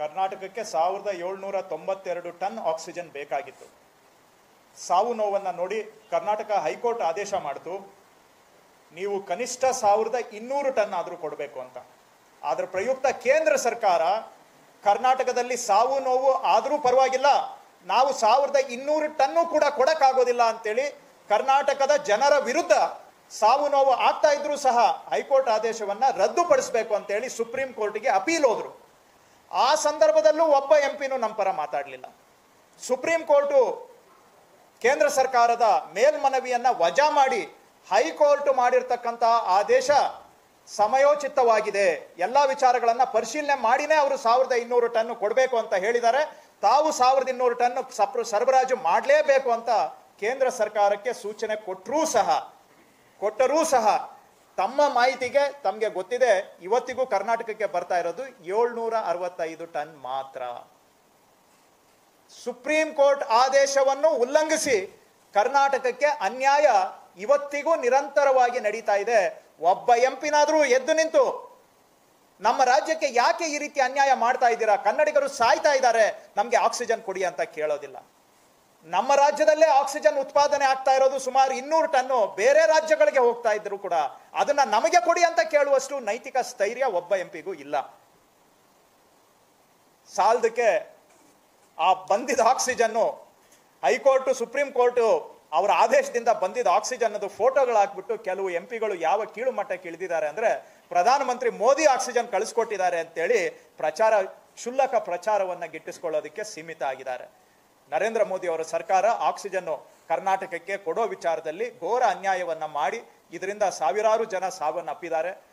ಕರ್ನಾಟಕಕ್ಕೆ ಸಾವಿರದ ಏಳ್ನೂರ ತೊಂಬತ್ತೆರಡು ಟನ್ ಆಕ್ಸಿಜನ್ ಬೇಕಾಗಿತ್ತು ಸಾವು ನೋವನ್ನು ನೋಡಿ ಕರ್ನಾಟಕ ಹೈಕೋರ್ಟ್ ಆದೇಶ ಮಾಡಿತು ನೀವು ಕನಿಷ್ಠ ಸಾವಿರದ ಇನ್ನೂರು ಟನ್ ಆದರೂ ಕೊಡಬೇಕು ಅಂತ ಅದರ ಪ್ರಯುಕ್ತ ಕೇಂದ್ರ ಸರ್ಕಾರ ಕರ್ನಾಟಕದಲ್ಲಿ ಸಾವು ನೋವು ಆದರೂ ಪರವಾಗಿಲ್ಲ ನಾವು ಸಾವಿರದ ಇನ್ನೂರು ಟನ್ನು ಕೂಡ ಕೊಡಕ್ಕಾಗೋದಿಲ್ಲ ಅಂತೇಳಿ ಕರ್ನಾಟಕದ ಜನರ ವಿರುದ್ಧ ಸಾವು ನೋವು ಆಗ್ತಾ ಇದ್ರೂ ಸಹ ಹೈಕೋರ್ಟ್ ಆದೇಶವನ್ನ ರದ್ದುಪಡಿಸಬೇಕು ಅಂತೇಳಿ ಸುಪ್ರೀಂ ಕೋರ್ಟ್ಗೆ ಅಪೀಲ್ ಹೋದ್ರು ಆ ಸಂದರ್ಭದಲ್ಲೂ ಒಬ್ಬ ಎಂ ಪಿನೂ ನಮ್ಮ ಪರ ಮಾತಾಡಲಿಲ್ಲ ಸುಪ್ರೀಂ ಕೋರ್ಟು ಕೇಂದ್ರ ಸರ್ಕಾರದ ಮೇಲ್ಮನವಿಯನ್ನ ವಜಾ ಮಾಡಿ ಹೈಕೋರ್ಟ್ ಮಾಡಿರ್ತಕ್ಕಂಥ ಆದೇಶ ಸಮಯೋಚಿತವಾಗಿದೆ ಎಲ್ಲ ವಿಚಾರಗಳನ್ನ ಪರಿಶೀಲನೆ ಮಾಡಿನೇ ಅವರು ಸಾವಿರದ ಇನ್ನೂರು ಟನ್ ಕೊಡಬೇಕು ಅಂತ ಹೇಳಿದ್ದಾರೆ ತಾವು ಸಾವಿರದ ಇನ್ನೂರು ಟನ್ ಸಪ್ರ ಸರಬರಾಜು ಮಾಡಲೇಬೇಕು ಅಂತ ಕೇಂದ್ರ ಸರ್ಕಾರಕ್ಕೆ ಸೂಚನೆ ಕೊಟ್ಟರೂ ಸಹ ಕೊಟ್ಟರೂ ಸಹ ತಮ್ಮ ಮಾಹಿತಿಗೆ ತಮಗೆ ಗೊತ್ತಿದೆ ಇವತ್ತಿಗೂ ಕರ್ನಾಟಕಕ್ಕೆ ಬರ್ತಾ ಇರೋದು ಏಳ್ನೂರ ಅರವತ್ತೈದು ಟನ್ ಮಾತ್ರ ಸುಪ್ರೀಂ ಕೋರ್ಟ್ ಆದೇಶವನ್ನು ಉಲ್ಲಂಘಿಸಿ ಕರ್ನಾಟಕಕ್ಕೆ ಅನ್ಯಾಯ ಇವತ್ತಿಗೂ ನಿರಂತರವಾಗಿ ನಡೀತಾ ಇದೆ ಒಬ್ಬ ಎಂಪಿನಾದ್ರೂ ಎದ್ದು ನಿಂತು ನಮ್ಮ ರಾಜ್ಯಕ್ಕೆ ಯಾಕೆ ಈ ರೀತಿ ಅನ್ಯಾಯ ಮಾಡ್ತಾ ಇದ್ದೀರಾ ಕನ್ನಡಿಗರು ಸಾಯ್ತಾ ಇದ್ದಾರೆ ನಮಗೆ ಆಕ್ಸಿಜನ್ ಕೊಡಿ ಅಂತ ಕೇಳೋದಿಲ್ಲ ನಮ್ಮ ರಾಜ್ಯದಲ್ಲೇ ಆಕ್ಸಿಜನ್ ಉತ್ಪಾದನೆ ಆಗ್ತಾ ಇರೋದು ಸುಮಾರು ಇನ್ನೂರು ಟನ್ನು ಬೇರೆ ರಾಜ್ಯಗಳಿಗೆ ಹೋಗ್ತಾ ಇದ್ರು ಕೂಡ ಅದನ್ನ ನಮಗೆ ಕೊಡಿ ಅಂತ ಕೇಳುವಷ್ಟು ನೈತಿಕ ಸ್ಥೈರ್ಯ ಒಬ್ಬ ಎಂಪಿಗೂ ಇಲ್ಲ ಸಾಲದಕ್ಕೆ ಆ ಬಂದಿದ್ದ ಆಕ್ಸಿಜನ್ನು ಹೈಕೋರ್ಟ್ ಸುಪ್ರೀಂ ಕೋರ್ಟ್ ಅವರ ಆದೇಶದಿಂದ ಬಂದಿದ್ದ ಆಕ್ಸಿಜನ್ ಅದು ಫೋಟೋಗಳು ಹಾಕ್ಬಿಟ್ಟು ಕೆಲವು ಎಂ ಪಿಗಳು ಯಾವ ಕೀಳು ಮಟ್ಟಕ್ಕೆ ಇಳಿದಿದ್ದಾರೆ ಅಂದ್ರೆ ಪ್ರಧಾನಮಂತ್ರಿ ಮೋದಿ ಆಕ್ಸಿಜನ್ ಕಳಿಸ್ಕೊಟ್ಟಿದ್ದಾರೆ ಅಂತೇಳಿ ಪ್ರಚಾರ ಕ್ಷುಲ್ಲಕ ಪ್ರಚಾರವನ್ನ ಗಿಟ್ಟಿಸ್ಕೊಳ್ಳೋದಕ್ಕೆ ಸೀಮಿತ ಆಗಿದ್ದಾರೆ ನರೇಂದ್ರ ಮೋದಿ ಅವರ ಸರ್ಕಾರ ಆಕ್ಸಿಜನ್ ಕರ್ನಾಟಕಕ್ಕೆ ಕೊಡೋ ವಿಚಾರದಲ್ಲಿ ಘೋರ ಅನ್ಯಾಯವನ್ನ ಮಾಡಿ ಇದರಿಂದ ಸಾವಿರಾರು ಜನ ಸಾವನ್ನಪ್ಪಿದ್ದಾರೆ